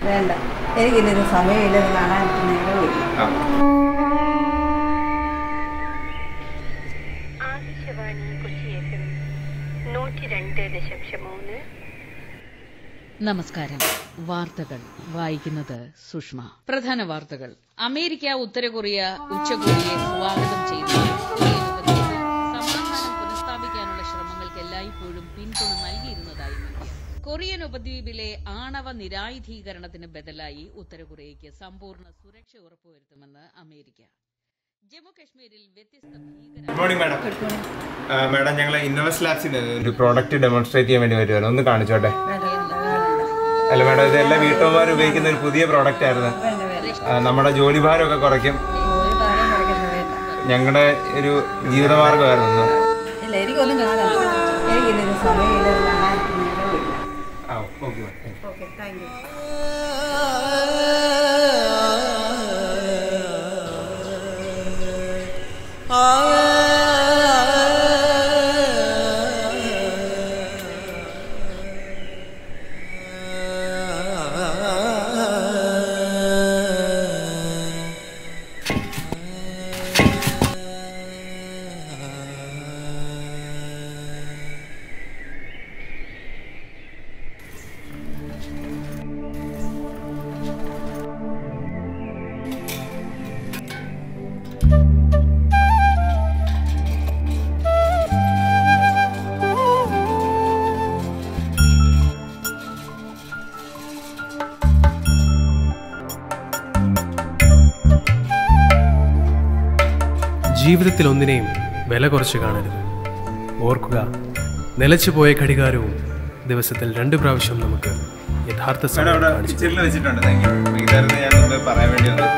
വേണ്ട എനിക്കിതിന് സമയമില്ല ഇത് കാണാൻ നേരമില്ല ആ ആകാശവാണി കൊച്ചി എഫ് എം നൂറ്റി രണ്ട് ദശാംശം മൂന്ന് നമസ്കാരം വാർത്തകൾ വായിക്കുന്നത് സുഷ്മ പ്രധാന വാർത്തകൾ അമേരിക്ക ഉത്തര കൊറിയ ഉച്ചകോടിയെ സ്വാഗതം ചെയ്തു കൊറിയൻ ഉപദ്വീപിൽ സമാധാനം പുനഃസ്ഥാപിക്കാനുള്ള ശ്രമങ്ങൾക്ക് എല്ലായ്പ്പോഴും പിന്തുണ നൽകിയിരുന്നതായി ഇന്ത്യ കൊറിയൻ ഉപദ്വീപിലെ ആണവ നിരായുധീകരണത്തിന് ബദലായി ഉത്തര കൊറിയയ്ക്ക് സമ്പൂർണ്ണ സുരക്ഷ ഉറപ്പുവരുത്തുമെന്ന് അമേരിക്ക ജമ്മു കശ്മീരിൽ വ്യത്യസ്ത ഭീകര ഗുഡ് മോർണിംഗ് മാഡം മാഡം ഞങ്ങൾ ഇന്നോവസ് ലാബ്സിന് ഒരു പ്രോഡക്റ്റ് ഡെമോൺസ്ട്രേറ്റ് ചെയ്യാൻ വേണ്ടി വരുമല്ലോ ഒന്ന് കാണിച്ചോട്ടെ വേണ്ട വേണ്ട വേണ്ട അല്ല മാഡം ഇത് എല്ലാ വീട്ടമ്മമാർ ഉപയോഗിക്കുന്ന ഒരു പുതിയ പ്രോഡക്റ്റ് ആയിരുന്നു വേണ്ട വേണ്ട ആ, നമ്മുടെ ജോലി ഭാരമൊക്കെ കുറയ്ക്കും ഒരു കാര്യം കുറയ്ക്കുന്നത് വേണ്ട ഞങ്ങളുടെ ഒരു ജീവിതമാർഗമായിരുന്നു ഇല്ല എനിക്കൊന്നും കാണാം എനിക്കിതിന് സമയമില്ല ഇത് കാണാൻ നേരമില്ല ആ okay madam okay thank you ജീവിതത്തിൽ ഒന്നിനെയും വില കുറച്ച് കാണരുത് ഓർക്കുക നിലച്ചുപോയ ഘടികാരവും ദിവസത്തിൽ രണ്ട് പ്രാവശ്യം നമുക്ക് യഥാർത്ഥ മാഡം സമയം അവിടെ കാണിച്ചു കിച്ചണിൽ വെച്ചിട്ടുണ്ട് താങ്ക് യു ഇതായിരുന്നു ഞാൻ മുമ്പ് പറയാൻ വേണ്ടി വന്നത്